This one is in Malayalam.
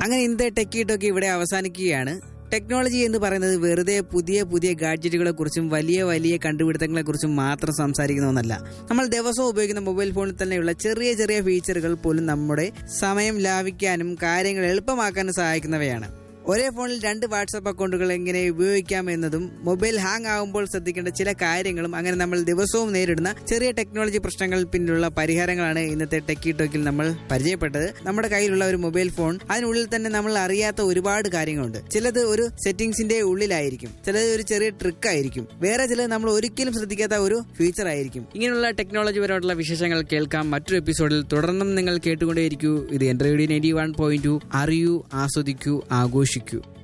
അങ്ങനെ ഇന്നത്തെ ടെക്കിയിട്ടൊക്കെ ഇവിടെ അവസാനിക്കുകയാണ് ടെക്നോളജി എന്ന് പറയുന്നത് വെറുതെ പുതിയ പുതിയ ഗാഡ്ജറ്റുകളെ കുറിച്ചും വലിയ വലിയ കണ്ടുപിടുത്തങ്ങളെ കുറിച്ചും മാത്രം സംസാരിക്കുന്ന ഒന്നല്ല നമ്മൾ ദിവസവും ഉപയോഗിക്കുന്ന മൊബൈൽ ഫോണിൽ തന്നെയുള്ള ചെറിയ ചെറിയ ഫീച്ചറുകൾ പോലും നമ്മുടെ സമയം ലാഭിക്കാനും കാര്യങ്ങൾ എളുപ്പമാക്കാനും സഹായിക്കുന്നവയാണ് ഒരേ ഫോണിൽ രണ്ട് വാട്സപ്പ് അക്കൗണ്ടുകൾ എങ്ങനെ ഉപയോഗിക്കാം എന്നതും മൊബൈൽ ഹാങ് ആകുമ്പോൾ ശ്രദ്ധിക്കേണ്ട ചില കാര്യങ്ങളും അങ്ങനെ നമ്മൾ ദിവസവും നേരിടുന്ന ചെറിയ ടെക്നോളജി പ്രശ്നങ്ങൾ പിന്നിലുള്ള പരിഹാരങ്ങളാണ് ഇന്നത്തെ ടെക്കി ടോക്കിൽ നമ്മൾ പരിചയപ്പെട്ടത് നമ്മുടെ കയ്യിലുള്ള ഒരു മൊബൈൽ ഫോൺ അതിനുള്ളിൽ തന്നെ നമ്മൾ അറിയാത്ത ഒരുപാട് കാര്യങ്ങളുണ്ട് ചിലത് ഒരു സെറ്റിംഗ്സിന്റെ ഉള്ളിലായിരിക്കും ചിലത് ഒരു ചെറിയ ട്രിക്ക് ആയിരിക്കും വേറെ ചിലത് നമ്മൾ ഒരിക്കലും ശ്രദ്ധിക്കാത്ത ഒരു ഫീച്ചർ ആയിരിക്കും ഇങ്ങനെയുള്ള ടെക്നോളജി പരമായിട്ടുള്ള വിശേഷങ്ങൾ കേൾക്കാം മറ്റൊരു എപ്പിസോഡിൽ തുടർന്നും നിങ്ങൾ കേട്ടുകൊണ്ടേയിരിക്കൂ ഇത് എന്റെ radio ninety one point two അറിയൂ ആസ്വദിക്കൂ ആഘോഷിക്കൂ